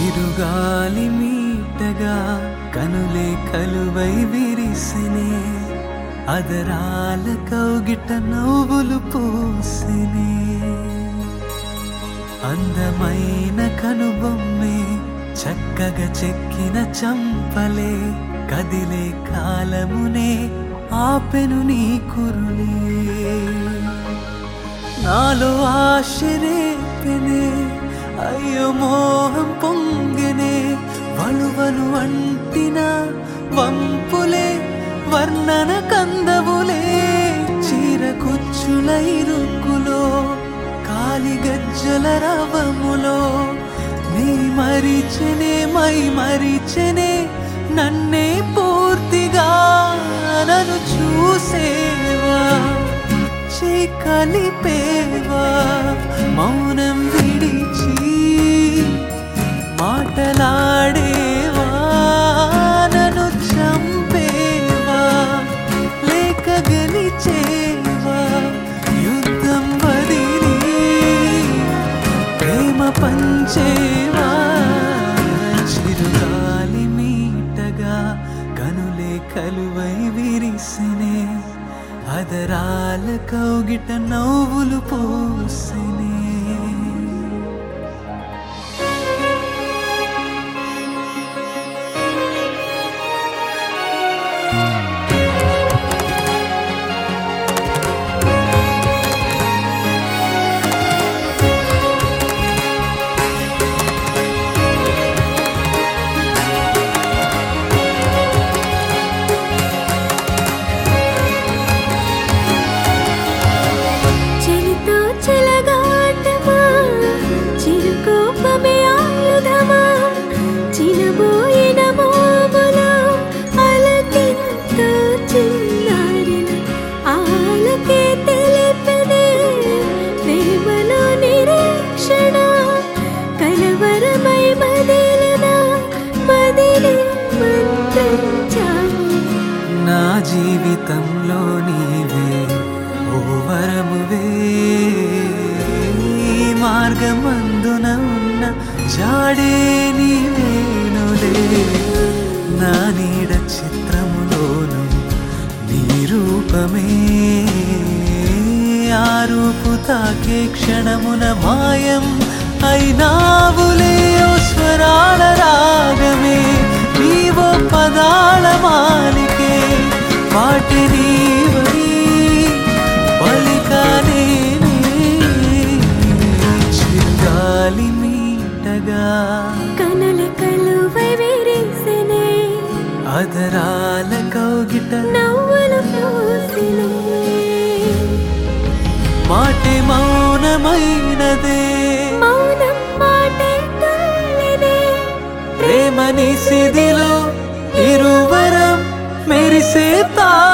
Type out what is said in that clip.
చిరుగాలి మీటగా కనులే కలువై విరిసినే అదరాల కౌగిట నవ్వులు పూసినే అందమైన కనుబొమ్మే చక్కగా చెక్కిన చంపలే కదిలే కాలమునే ఆపెను నీ కురులే నాలో ఆశరేపెనే అయ్యో మోహం పొంగెనే వలువలు అంటిన వంపులే వర్ణన కందవులే చీర కుచ్చుల ఇరుకులో కాలి గజ్జల రవములో నీ మరిచెనే మై మరిచెనే నన్నే పూర్తిగా నన్ను చూసేవా చేయి కలిపేవా మౌనం విడిచి మాటలాడేవా నన్ను చంపేవా లేక గెలిచేవా యుద్ధం వదిలి ప్రేమ పంచేవా చిరుగాలి మీటగా కనులే కలువై విరిసినే అదరాల కౌగిట నవ్వులు పోసినే చలితో చెలగాటమా చిరుకోపమే ఆయుధమా చినబోయిన మోములో అలకింతో చిన్నారిన ఆలకే తెలిపనే ప్రేమలో నిరీక్షణ కలవరమై మదిలిన మదిలి మంత్రించాను నా జీవితంలో నీవే ఓ వరమువే ఈ మార్గమందున ఉన్న జాడే నీవేనులే నా నీడ చిత్రములోను నీ రూపమే ఆ రూపు తాకే క్షణమున మాయం అయినావులే ఓ స్వరాల రాగమే నీవో పదాల మాలికే వాటి నీవై పలికానే చిరుగాలి మీటగా కనుల కలువై విరిసెనే అదరాల కౌగిట నవ్వులు పూసినే మాటే మౌనమైనదే మౌనం మాటే తల్లినే ప్రేమని సిదిలో ఇరువరం మెరిసే తా